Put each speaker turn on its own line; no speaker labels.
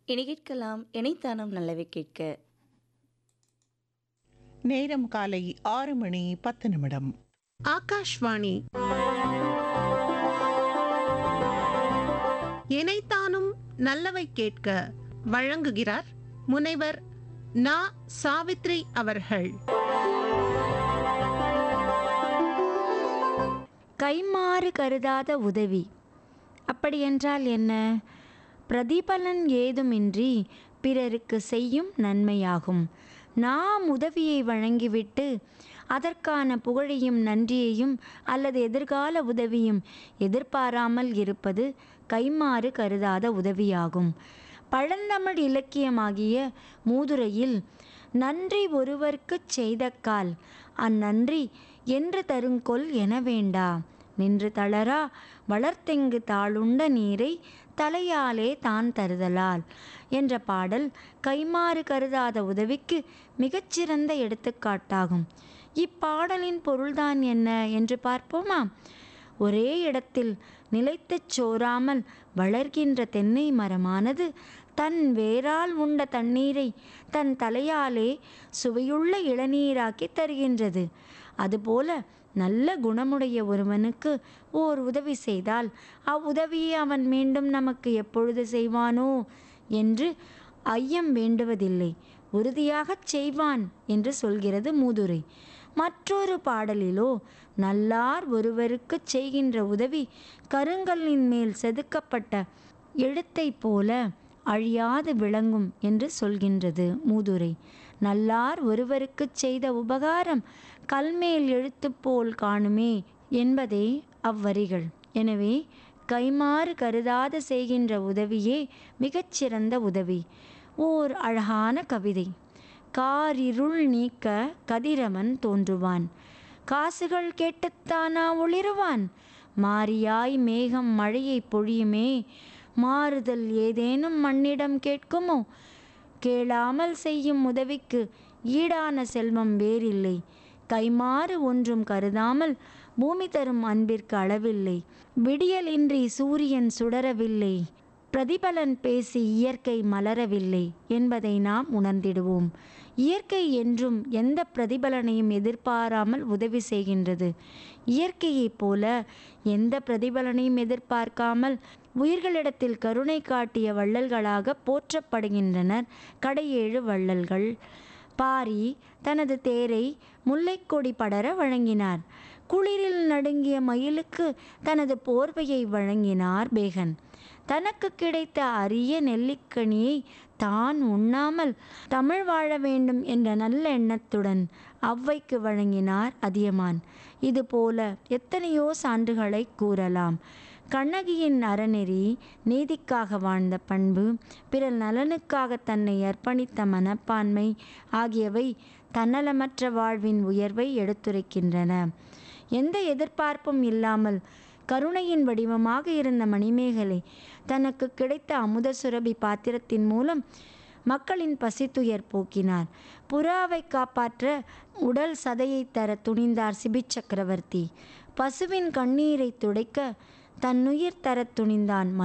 இனி கேட்கலாம் இணைத்தானம் நல்லவை கேட்க
நேரம் காலை ஆறு மணி பத்து நிமிடம்
ஆகாஷ்வாணி இணைத்தானும் நல்லவை கேட்க வழங்குகிறார் முனைவர் நா சாவித்ரி அவர்கள்
கைமாறு கருதாத உதவி அப்படியென்றால் என்ன பிரதிபலன் ஏதுமின்றி பிறருக்கு செய்யும் நன்மையாகும் நாம் உதவியை வழங்கிவிட்டு அதற்கான புகழையும் நன்றியையும் அல்லது எதிர்கால உதவியும் எதிர்பாராமல் இருப்பது கைமாறு கருதாத உதவியாகும் பழந்தமிழ் இலக்கியமாகிய மூதுரையில் நன்றி ஒருவர்க்குச் செய்தக்கால் அந்நன்றி என்று தருங்கொல் என வேண்டா நின்று தளரா வளர்த்தெங்கு தாளுண்ட நீரை தலையாலே தான் தருதலால் என்ற பாடல் கைமாறு கருதாத உதவிக்கு மிகச்சிறந்த எடுத்துக்காட்டாகும் இப்பாடலின் பொருள்தான் என்ன என்று பார்ப்போமா ஒரே இடத்தில் நிலைத்துச் சோராமல் வளர்கின்ற தென்னை மரமானது தன் வேரால் உண்ட தண்ணீரை தன் தலையாலே சுவையுள்ள இளநீராக்கி தருகின்றது அதுபோல நல்ல குணமுடைய ஒருவனுக்கு ஓர் உதவி செய்தால் அவ்வுதவியை அவன் மீண்டும் நமக்கு எப்பொழுது செய்வானோ என்று ஐயம் வேண்டுவதில்லை உறுதியாகச் செய்வான் என்று சொல்கிறது மூதுரை மற்றொரு பாடலிலோ நல்லார் ஒருவருக்குச் செய்கின்ற உதவி கருங்கல்லின் மேல் செதுக்கப்பட்ட எழுத்தைப் போல அழியாது விளங்கும் என்று சொல்கின்றது மூதுரை நல்லார் ஒருவருக்குச் செய்த உபகாரம் கல்மேல் எழுத்து போல் காணுமே என்பதே அவ்வரிகள் எனவே கைமாறு கருதாத செய்கின்ற உதவியே மிகச்சிறந்த உதவி ஓர் அழகான கவிதை காரிருள் நீக்க கதிரவன் தோன்றுவான் காசுகள் கேட்டுத்தானா ஒளிருவான் மாரியாய் மேகம் மழையை பொழியுமே மாறுதல் ஏதேனும் மண்ணிடம் கேட்குமோ கேளாமல் செய்யும் உதவிக்கு ஈடான செல்வம் வேறில்லை கைமாறு ஒன்றும் கருதாமல் பூமி தரும் அன்பிற்கு அளவில்லை விடியலின்றி சூரியன் சுடரவில்லை பிரதிபலன் பேசி இயற்கை மலரவில்லை என்பதை நாம் உணர்ந்திடுவோம் இயற்கை என்றும் எந்த பிரதிபலனையும் எதிர்பாராமல் உதவி செய்கின்றது இயற்கையைப் போல எந்த பிரதிபலனையும் எதிர்பார்க்காமல் உயிர்களிடத்தில் கருணை காட்டிய வள்ளல்களாக போற்றப்படுகின்றனர் கடையேழு வள்ளல்கள் பாரி தனது தேரை முல்லைக்கொடி படர வழங்கினார் குளிரில் நடுங்கிய மயிலுக்கு தனது போர்வையை வழங்கினார் பேகன் தனக்கு கிடைத்த அரிய நெல்லிக்கனியை தான் உண்ணாமல் தமிழ் வாழ வேண்டும் என்ற நல்ல எண்ணத்துடன் அவ்வைக்கு வழங்கினார் அதியமான் இதுபோல எத்தனையோ சான்றுகளை கூறலாம் கண்ணகியின் அறநெறி நீதிக்காக வாழ்ந்த பண்பு பிறர் நலனுக்காக தன்னை அர்ப்பணித்த மனப்பான்மை ஆகியவை தன்னலமற்ற வாழ்வின் உயர்வை எடுத்துரைக்கின்றன எந்த எதிர்பார்ப்பும் இல்லாமல் கருணையின் வடிவமாக இருந்த மணிமேகலை தனக்கு கிடைத்த அமுத சுரபி பாத்திரத்தின் மூலம் மக்களின் பசித்துயர் போக்கினார் புறாவை காப்பாற்ற உடல் சதையை தர துணிந்தார் சிபி சக்கரவர்த்தி பசுவின் கண்ணீரை துடைக்க தன்னுயிர் தரத் துணிந்தான்